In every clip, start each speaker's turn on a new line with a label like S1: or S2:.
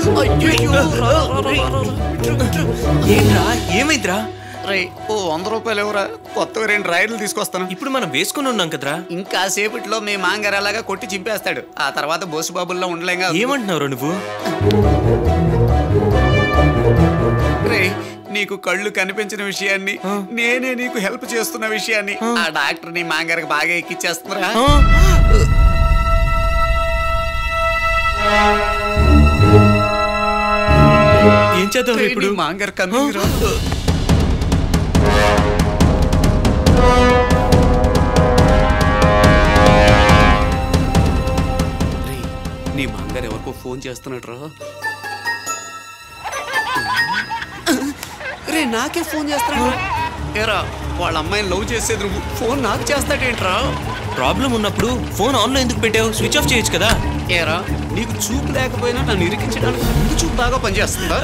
S1: ఏంట్రా ఏమైందిరా
S2: రేయ్ ఓ వంద రూపాయలు ఎవరా కొత్తగా రెండు రైడ్లు తీసుకొస్తాను
S1: ఇప్పుడు మనం వేసుకుని ఉన్నాం కదరా
S2: ఇంకా సేపట్లో మీ మాంగారు అలాగా కొట్టి చింపేస్తాడు ఆ తర్వాత బోసుబాబుల్లో ఉండలేగా
S1: ఏమంటున్నావురా నువ్వు
S2: రే నీకు కళ్ళు కనిపించిన విషయాన్ని నేనే నీకు హెల్ప్ చేస్తున్న విషయాన్ని ఆ డాక్టర్ నీ మాంగారికి బాగా ఎక్కిచ్చేస్తున్నారా
S1: ఆ? ఏం చేద్దాం
S2: రేయ్,
S1: ఇప్పుడు
S2: నీ మాంగారు కనురా రేయ్, నీ మాంగారు ఎవరికో ఫోన్ చేస్తున్నాడు రా రే నాకే ఫోన్ చేస్తాడు ఏరా వాళ్ళ అమ్మాయిని లవ్ చేసేది నువ్వు ఫోన్ నాకు చేస్తాడేంట్రా
S1: ప్రాబ్లం ఉన్నప్పుడు ఫోన్ ఆన్ లో ఎందుకు పెట్టావు స్విచ్ ఆఫ్ చేయొచ్చు కదా
S2: ఏరా నీకు చూపు లేకపోయినా నన్ను ఇరికించడానికి ముందు చూపు బాగా పనిచేస్తుందా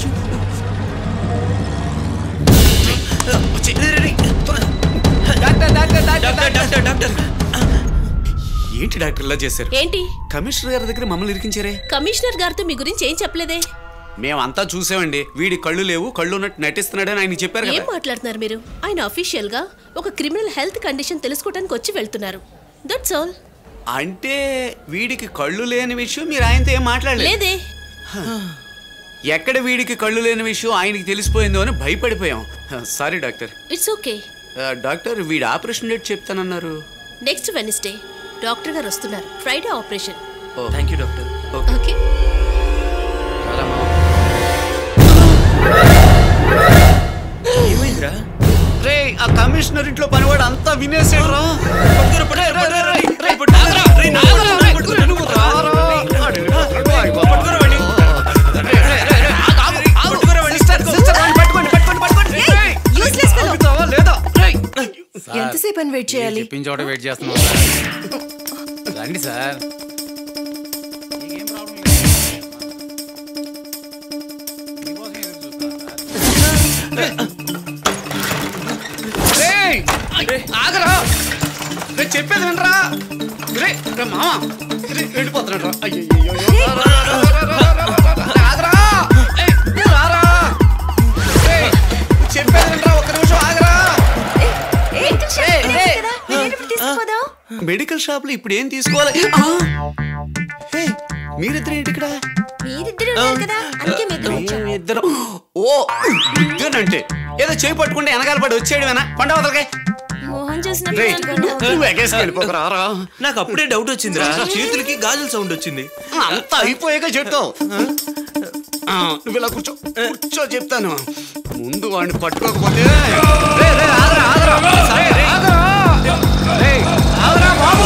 S2: వచ్చి. Doctor, doctor, doctor,
S1: doctor doctor doctor
S2: ఏంటి డాక్టర్ ఇలా చేశారు
S3: ఏంటి
S2: కమిషనర్ గారి దగ్గర మమ్మల్ని ఇరికించారే
S3: కమిషనర్ గారితో మీ గురించి ఏం చెప్పలేదే
S2: మేమంతా చూసామండి వీడి కళ్ళు లేవు కళ్ళు ఉన్నట్టు నటిస్తున్నాడని ఆయన చెప్పారు
S3: ఏం
S2: కదా
S3: మాట్లాడుతున్నారు మీరు ఆయన అఫీషియల్ గా ఒక క్రిమినల్ హెల్త్ కండిషన్ తెలుసుకోవడానికి వచ్చి వెళ్తున్నారు దట్స్ ఆల్
S2: అంటే వీడికి కళ్ళు లేని విషయం మీరు ఆయనతో ఏం మాట్లాడలేదు
S3: లేదే
S2: ఎక్కడ వీడికి కళ్ళు లేని విషయం ఆయనకి తెలిసిపోయిందో అని భయపడిపోయాం సారీ డాక్టర్
S3: ఇట్స్ ఓకే
S2: ఆ, డాక్టర్ వీడి ఆపరేషన్ డేట్ చెప్తానన్నారు
S3: నెక్స్ట్ వెనస్డే డాక్టర్ గారు వస్తున్నారు Friday operation
S1: thank you doctor
S3: okay
S1: ఏమైందిరా
S2: రే ఆ కమిషనర్ ఇంట్లో పనివాడు అంతా వినేసాడు రా
S4: ఎంతసేపు అని వెయిట్ చేయాలి
S5: చెప్పిన చోట వెయిట్ చేస్తున్నాం సార్ రండి సార్
S2: ఆగరా రే చెప్పేది వినరా రే రే మామ రే వెళ్ళిపోతున్నాడు రా అయ్యో ఆగరా ఏయ్, రారా రేయ్, చెప్పేది వినరా ఒక్క నిమిషం ఆగరా మెడికల్ షాప్ లో ఇప్పుడు ఏం తీసుకోవాలి ఆ! ఏయ్, మీరిద్దరు ఏంటి ఇక్కడ
S4: మీరిద్దరు కదా అందుకే మీ
S2: ఇద్దరు ఓ ఇద్దరంటే ఏదో చేయి పట్టుకుంటే వెనకాల పడి వచ్చేయడమేనా పండవతలకే
S4: మోహన్
S2: రేయ్,
S4: చూసినప్పుడు
S2: నువ్వు ఎగేసి వెళ్ళిపోకరా రా.
S1: నాకు అప్పుడే డౌట్ వచ్చిందిరా చేతులకి గాజుల సౌండ్ వచ్చింది
S2: అంతా అయిపోయాక చెప్తావు ఆ, నువ్వు ఇలా కూర్చో కూర్చో చెప్తాను ముందు వాడిని పట్టుకోకపోతే రేయ్, రేయ్, ఆగరా, ఆగరా. రేయ్, రేయ్, ఆగరా. రేయ్, ఆగరా బాబు.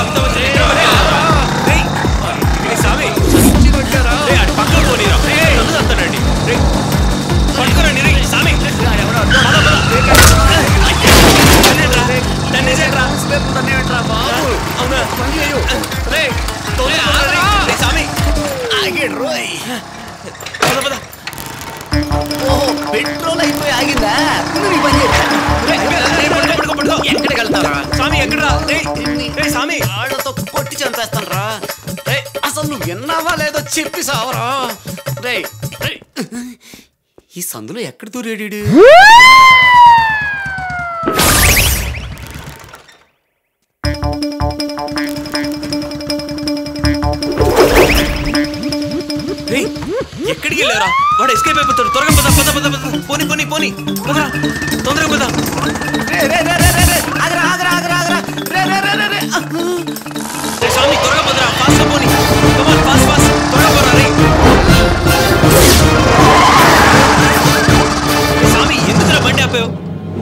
S1: రేయ్, రేయ్ సామి,
S2: మంచిది వచ్చారా?
S1: రేయ్, అటు పక్కకు పోనీరా. నన్ను తంతానండి. రేయ్, పట్టుకోరండి, రేయ్, సామి. పద, పద. నన్నేంట్రా? నన్నేసేంట్రా?
S2: స్టెప్ తన్నేయండిరా బాబు.
S1: అవునా?
S2: పని చేయు. రేయ్,
S1: రేయ్, ఆగరా. రేయ్, సామి.
S2: ఆగాడు రోయ్.
S1: పద, పద.
S2: ఓ, పెట్రోల్ అయిపోయి ఆగిందా ముందు నీ పని చేయి. రేయ్,
S1: రేయ్, పట్టుకో, పట్టుకో, పట్టుకో.
S2: ఎక్కడికి వెళ్తారా
S1: సామి ఎక్కడరా రేయ్ రేయ్ సామి
S2: వాళ్ళతో కొట్టి చంపేస్తాను రా రే అసలు నువ్వు విన్నావా లేదో చెప్పి సావరా రే ఈ సందులో ఎక్కడ దూరేడు
S1: రేయ్ ఎక్కడికి వెళ్ళారా వాడు ఎస్కేప్ అయిపోతాడు త్వరగా పద పద పద పద పోని పోని పోని పదరా తొందరగా పద
S2: రే రే రే రే రే రే ఆగరా ఆగరా ఆగరా ఆగరా రే రే రే రే రే
S1: రేయ్ సామి త్వరగా పదరా ఫాస్ట్ గా పోని కమాన్ ఫాస్ట్ ఫాస్ట్ త్వరగా పదరా రేయ్ రేయ్, సామి ఎందుకురా బండి ఆపావు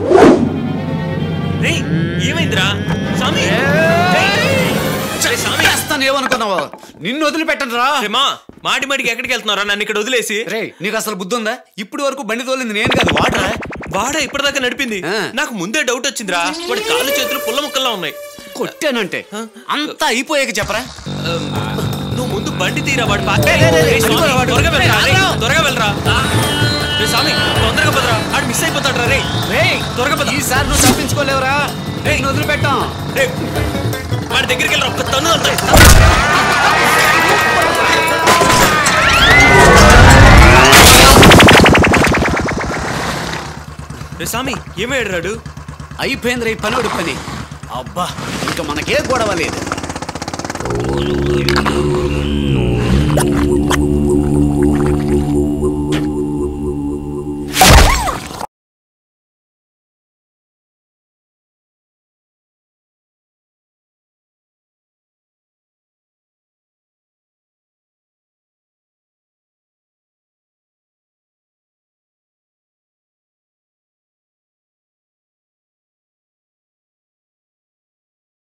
S1: రేయ్ ఏమైందిరా సామి రేయ్ రేయ్, సామి
S2: చేస్తాను ఏమనుకున్నావా నిన్ను వదిలిపెట్టను రా
S1: రే మా మాటి మాటికి ఎక్కడికి వెళ్తున్నారా నన్ను ఇక్కడ వదిలేసి
S2: రే నీకు అసలు బుద్ధి ఉందా ఇప్పటి వరకు బండి తోలింది నేను కాదు వాటరా
S1: వాడా ఇప్పటిదాకా నడిపింది
S2: ఆ.
S1: నాకు ముందే డౌట్ వచ్చిందిరా వాడి కాళ్ళు చేతులు పుల్ల ముక్కల్లా ఉన్నాయి
S2: కొట్టానంటే అంతా అయిపోయాక చెప్పరా
S1: నువ్వు ముందు బండి తీరా వాడు పాక
S2: రే, రే, రే,
S1: రేయ్, స్వామి,
S2: అడుగురా వాడు.
S1: త్వరగా వెళ్ళరా
S2: రే,
S1: రేయ్,
S2: ఆగ్రా.
S1: త్వరగా వెళ్ళరా రే స్వామి తొందరగా పదరా ఆడు మిస్ అయిపోతాడు రే
S2: రే
S1: త్వరగా పద
S2: ఈసారి నువ్వు తప్పించుకోలేవురా రే
S1: రేయ్.
S2: వదిలిపెట్టాం
S1: రే వాడి దగ్గరికి వెళ్ళరా ఒక్క తన్ను అంత స్వామి ఏమయ్యాడు రాడు
S2: అయిపోయింది ఈ పనోడి పని అబ్బా ఇంకా మనకే గొడవ లేదు